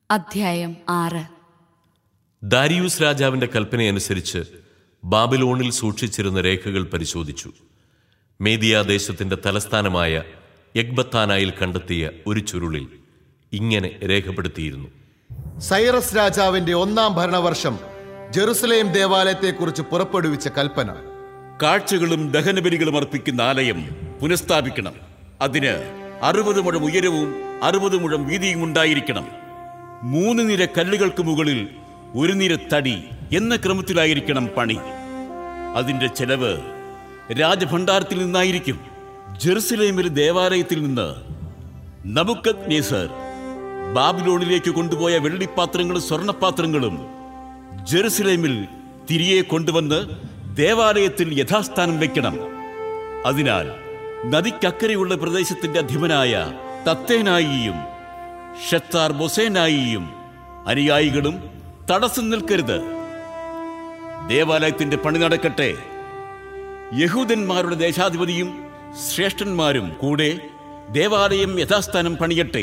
അധ്യായം ആറ് ദാരിയൂസ് രാജാവിന്റെ കൽപ്പനയനുസരിച്ച് ബാബിലോണിൽ സൂക്ഷിച്ചിരുന്ന രേഖകൾ പരിശോധിച്ചു മേദിയ ദേശത്തിന്റെ തലസ്ഥാനമായ യഗ്ബത്താനായിൽ കണ്ടെത്തിയ ഒരു ചുരുളിൽ ഇങ്ങനെ രേഖപ്പെടുത്തിയിരുന്നു സൈറസ് രാജാവിന്റെ ഒന്നാം ഭരണവർഷം ജെറുസലേം ദേവാലയത്തെക്കുറിച്ച് പുറപ്പെടുവിച്ച കൽപ്പന കാഴ്ചകളും ദഹനബലികളും അർപ്പിക്കുന്ന ആലയം പുനഃസ്ഥാപിക്കണം അതിന് അറുപത് മുഴം ഉയരവും അറുപത് മുഴം വീതിയും ഉണ്ടായിരിക്കണം മൂന്ന് നിര കല്ലുകൾക്ക് മുകളിൽ ഒരു നിര തടി എന്ന ക്രമത്തിലായിരിക്കണം പണി അതിന്റെ ചെലവ് രാജഭണ്ഡാരത്തിൽ നിന്നായിരിക്കും ജെറുസലേമിലെ ദേവാലയത്തിൽ നിന്ന് നബുക്കത് നേസർ ബാബിലോണിലേക്ക് കൊണ്ടുപോയ വെള്ളിപ്പാത്രങ്ങളും സ്വർണപാത്രങ്ങളും ജെറുസലേമിൽ തിരികെ കൊണ്ടുവന്ന് ദേവാലയത്തിൽ യഥാസ്ഥാനം വെക്കണം അതിനാൽ നദിക്കക്കരെയുള്ള പ്രദേശത്തിന്റെ അധിപനായ തത്തേനായിയും ഷത്താർ ബൊസേനായിയും അനുയായികളും തടസ്സം നിൽക്കരുത് ദേവാലയത്തിന്റെ പണി നടക്കട്ടെ യഹൂദന്മാരുടെ ദേശാധിപതിയും ശ്രേഷ്ഠന്മാരും കൂടെ ദേവാലയം യഥാസ്ഥാനം പണിയട്ടെ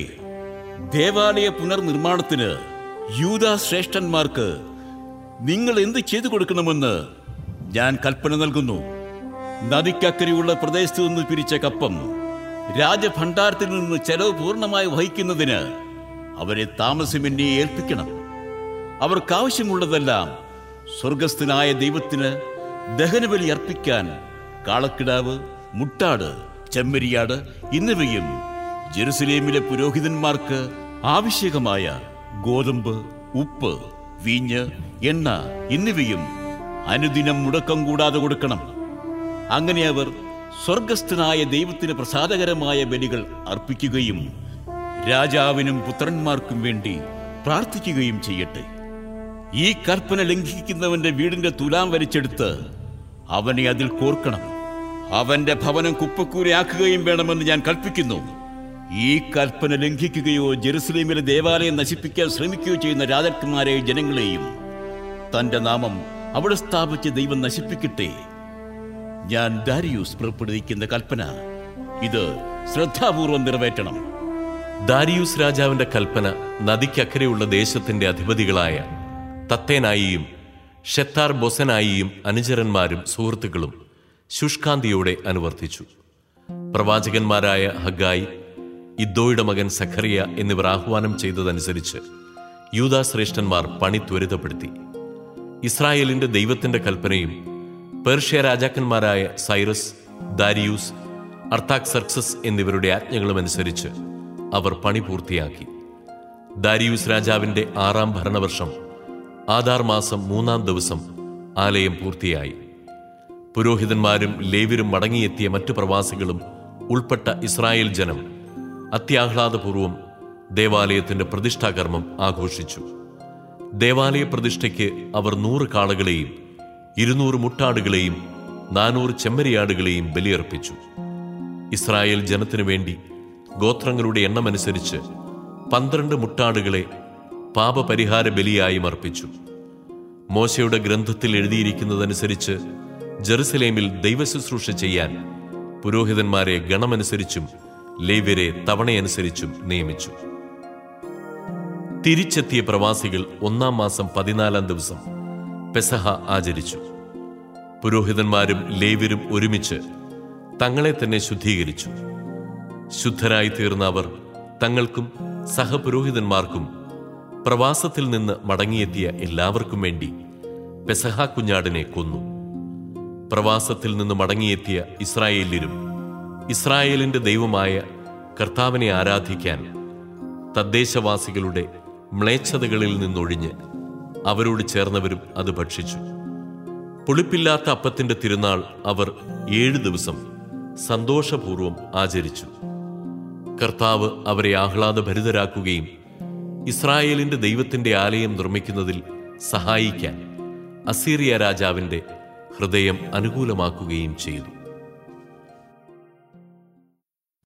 ദേവാലയ പുനർനിർമ്മാണത്തിന് യൂത ശ്രേഷ്ഠന്മാർക്ക് നിങ്ങൾ എന്ത് ചെയ്തു കൊടുക്കണമെന്ന് ഞാൻ കൽപ്പന നൽകുന്നു നദിക്കക്കരെയുള്ള പ്രദേശത്തു നിന്ന് പിരിച്ച കപ്പം രാജഭണ്ഡാരത്തിൽ നിന്ന് ചെലവ് പൂർണ്ണമായി വഹിക്കുന്നതിന് അവരെ താമസമെന്നെ ഏൽപ്പിക്കണം അവർക്കാവശ്യമുള്ളതെല്ലാം സ്വർഗസ്ഥനായ ദൈവത്തിന് ദഹനബലി അർപ്പിക്കാൻ കാളക്കിടാവ് മുട്ടാട് ചെമ്മരിയാട് എന്നിവയും ജെറുസലേമിലെ പുരോഹിതന്മാർക്ക് ആവശ്യകമായ ഗോതമ്പ് ഉപ്പ് വീഞ്ഞ് എണ്ണ എന്നിവയും അനുദിനം മുടക്കം കൂടാതെ കൊടുക്കണം അങ്ങനെ അവർ സ്വർഗസ്ഥനായ ദൈവത്തിന് പ്രസാദകരമായ ബലികൾ അർപ്പിക്കുകയും രാജാവിനും പുത്രന്മാർക്കും വേണ്ടി പ്രാർത്ഥിക്കുകയും ചെയ്യട്ടെ ഈ കൽപ്പന ലംഘിക്കുന്നവന്റെ വീടിന്റെ തുലാം വലിച്ചെടുത്ത് അവനെ അതിൽ കോർക്കണം അവന്റെ ഭവനം കുപ്പക്കൂരയാക്കുകയും വേണമെന്ന് ഞാൻ കൽപ്പിക്കുന്നു ഈ കൽപ്പന ലംഘിക്കുകയോ ജെറുസലേമിലെ ദേവാലയം നശിപ്പിക്കാൻ ശ്രമിക്കുകയോ ചെയ്യുന്ന രാജാക്കന്മാരെയും ജനങ്ങളെയും തന്റെ നാമം അവിടെ സ്ഥാപിച്ച ദൈവം നശിപ്പിക്കട്ടെ ഞാൻ ദാരിയൂസ് പുറപ്പെടുവിക്കുന്ന കൽപ്പന ഇത് ശ്രദ്ധാപൂർവം നിറവേറ്റണം ദാരിയൂസ് രാജാവിന്റെ കൽപ്പന നദിക്കക്കരെയുള്ള ദേശത്തിന്റെ അധിപതികളായ തത്തേനായിയും ഷെത്താർ ബൊസനായിയും അനുചരന്മാരും സുഹൃത്തുക്കളും ശുഷ്കാന്തിയോടെ അനുവർത്തിച്ചു പ്രവാചകന്മാരായ ഹഗായി ഇദ്ദോയുടെ മകൻ സഖറിയ എന്നിവർ ആഹ്വാനം ചെയ്തതനുസരിച്ച് യൂതാശ്രേഷ്ഠന്മാർ പണി ത്വരിതപ്പെടുത്തി ഇസ്രായേലിന്റെ ദൈവത്തിന്റെ കൽപ്പനയും പേർഷ്യ രാജാക്കന്മാരായ സൈറസ് ദാരിയൂസ് അർത്താക്സർക്സസ് എന്നിവരുടെ ആജ്ഞകളും അനുസരിച്ച് അവർ പണി പൂർത്തിയാക്കി ദാരിയൂസ് രാജാവിന്റെ ആറാം ഭരണവർഷം ആധാർ മാസം മൂന്നാം ദിവസം ആലയം പൂർത്തിയായി പുരോഹിതന്മാരും ലേവരും മടങ്ങിയെത്തിയ മറ്റു പ്രവാസികളും ഉൾപ്പെട്ട ഇസ്രായേൽ ജനം അത്യാഹ്ലാദപൂർവം ദേവാലയത്തിന്റെ പ്രതിഷ്ഠാകർമ്മം ആഘോഷിച്ചു ദേവാലയ പ്രതിഷ്ഠയ്ക്ക് അവർ നൂറ് കാളകളെയും ഇരുന്നൂറ് മുട്ടാടുകളെയും നാനൂറ് ചെമ്മരിയാടുകളെയും ബലിയർപ്പിച്ചു ഇസ്രായേൽ ജനത്തിനു വേണ്ടി ഗോത്രങ്ങളുടെ എണ്ണമനുസരിച്ച് പന്ത്രണ്ട് മുട്ടാടുകളെ പാപപരിഹാര ബലിയായും അർപ്പിച്ചു മോശയുടെ ഗ്രന്ഥത്തിൽ എഴുതിയിരിക്കുന്നതനുസരിച്ച് ജെറുസലേമിൽ ദൈവശുശ്രൂഷ ചെയ്യാൻ പുരോഹിതന്മാരെ ഗണമനുസരിച്ചും ലേവ്യരെ തവണയനുസരിച്ചും നിയമിച്ചു തിരിച്ചെത്തിയ പ്രവാസികൾ ഒന്നാം മാസം പതിനാലാം ദിവസം പെസഹ ആചരിച്ചു പുരോഹിതന്മാരും ലേവ്യരും ഒരുമിച്ച് തങ്ങളെ തന്നെ ശുദ്ധീകരിച്ചു ശുദ്ധരായി തീർന്ന അവർ തങ്ങൾക്കും സഹപുരോഹിതന്മാർക്കും പ്രവാസത്തിൽ നിന്ന് മടങ്ങിയെത്തിയ എല്ലാവർക്കും വേണ്ടി പെസഹ കുഞ്ഞാടിനെ കൊന്നു പ്രവാസത്തിൽ നിന്ന് മടങ്ങിയെത്തിയ ഇസ്രായേല്യരും ഇസ്രായേലിന്റെ ദൈവമായ കർത്താവിനെ ആരാധിക്കാൻ തദ്ദേശവാസികളുടെ മ്ലേച്ഛതകളിൽ നിന്നൊഴിഞ്ഞ് അവരോട് ചേർന്നവരും അത് ഭക്ഷിച്ചു പുളിപ്പില്ലാത്ത അപ്പത്തിന്റെ തിരുനാൾ അവർ ഏഴു ദിവസം സന്തോഷപൂർവം ആചരിച്ചു കർത്താവ് അവരെ ആഹ്ലാദഭരിതരാക്കുകയും ഇസ്രായേലിന്റെ ദൈവത്തിന്റെ ആലയം നിർമ്മിക്കുന്നതിൽ സഹായിക്കാൻ അസീറിയ രാജാവിന്റെ ഹൃദയം അനുകൂലമാക്കുകയും ചെയ്തു